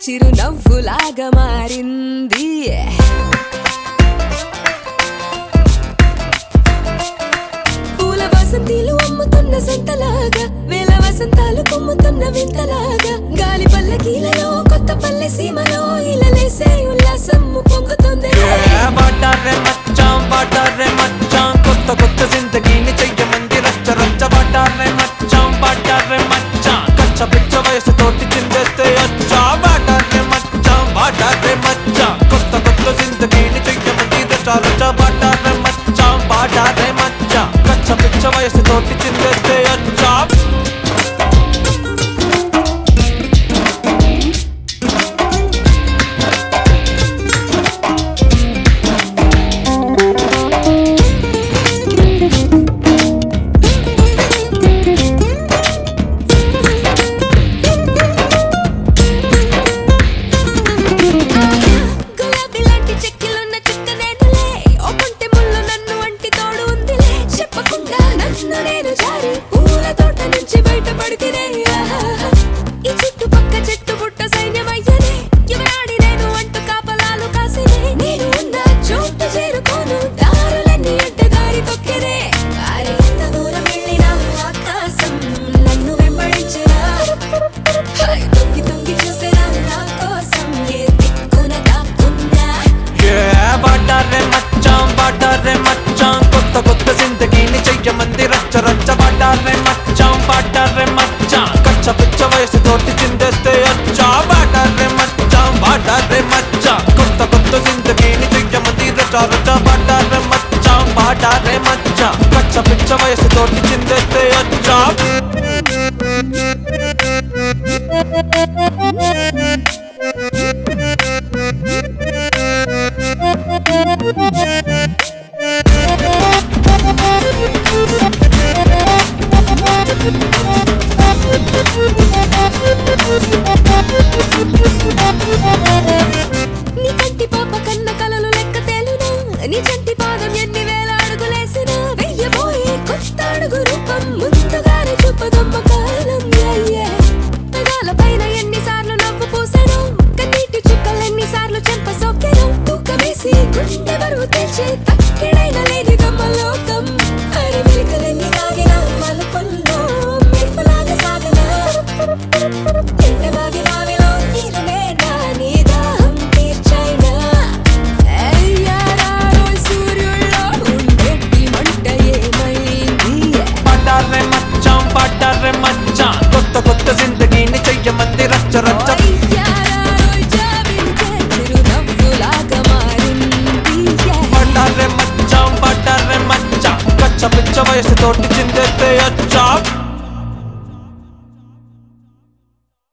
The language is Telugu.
చిరునవ్వులాగా మారింది పూల వసంతిలు అమ్ముతున్న సంతలాగా వేల వసంతాలు కొమ్ముతున్న వింతలాగా గాలి పల్లకీలలో కొత్త పల్లె సీమలో ఇలలేసే ఉల్లాసం పొంగుతుంది వాటారే మచ్చాం వాటారే మచ్చాం కొత్త కొత్త జిందగీని చెయ్యమంది రచ్చ రచ్చ వాటారే మచ్చాం వాటారే మచ్చాం కచ్చ పిచ్చ వయసు తోటి చిందేస్తే అచ్చా వాటారే మచ్చాం వాటారే మచ్చాం కొత్త కొత్త జిందగీని చెయ్యమంది రచ్చ రచ్చ వాటారే మచ్చాం వాటారే మచ్చాం కచ్చ పిచ్చ వయసు తోటి చిందేస్తే అచ్చా గులాబీ లాంటి చెక్కిలున్న చుక్క నేనులే ఓ కొంటె ముళ్ళు నన్ను అంటి తోడు ఉందిలే చెప్పకుండా నన్ను నేను జారి పూల తోట నుంచి బయటపడితే